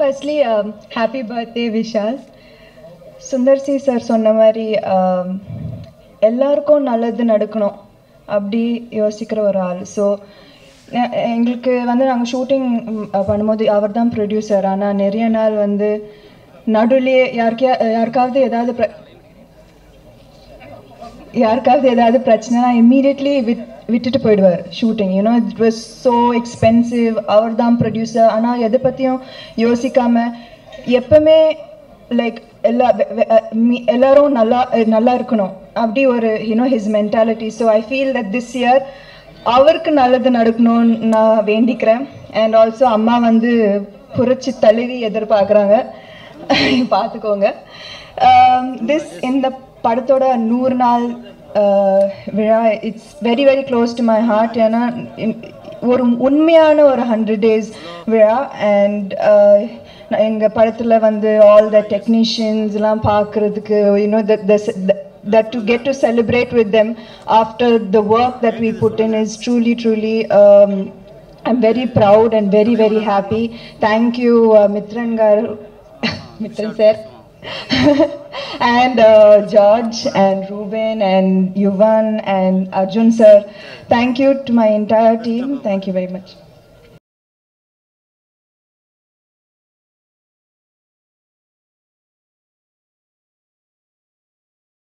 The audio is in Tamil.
firstly happy birthday Vishal Sundar C sir சொன்ன மாதிரி um, எல்லாருக்கும் நல்லது நடக்கணும் அப்படி யோசிக்கிற ஒரு ஆள் ஸோ எங்களுக்கு வந்து நாங்கள் ஷூட்டிங் பண்ணும்போது அவர் தான் ப்ரொடியூசர் ஆனால் நிறைய நாள் வந்து நடுவுலயே யாருக்கே யாருக்காவது ஏதாவது பிர யாருக்காவது ஏதாவது பிரச்சனைனா இம்மீடியட்லி விட் விட்டுட்டு போயிடுவார் shooting you know it was so expensive அவர் தான் ப்ரொடியூசர் ஆனால் எதை பற்றியும் யோசிக்காம எப்பவுமே லைக் எல்லா வெ- வெ- அஹ் மீ- எல்லாரும் நல்லா அஹ் நல்லா இருக்கணும் அப்படி ஒரு you know his mentality so I feel that this year அவருக்கு நல்லது நடக்கணும்னு நான் வேண்டிக்கிறேன் அண்ட் ஆல்சோ அம்மா வந்து புரட்சி தழுவி எதிர்பார்க்குறாங்க பார்த்துக்கோங்க திஸ் இந்த படத்தோட நூறு நாள் uh, விழா it's very very close to my heart ஏன்னா இன்- ஒரு உண்மையான ஒரு ஹண்ட்ரட் டேஸ் விழா அண்ட் எங்கள் படத்தில் வந்து ஆல் த டெக்னீஷியன்ஸ்லாம் பார்க்குறதுக்கு you know that to get to celebrate with them after the work that we put in is truly truly um, i'm very proud and very very happy thank you uh, mitran garu mitran sir and uh, george and ruben and yuvan and arjun sir thank you to my entire team thank you very much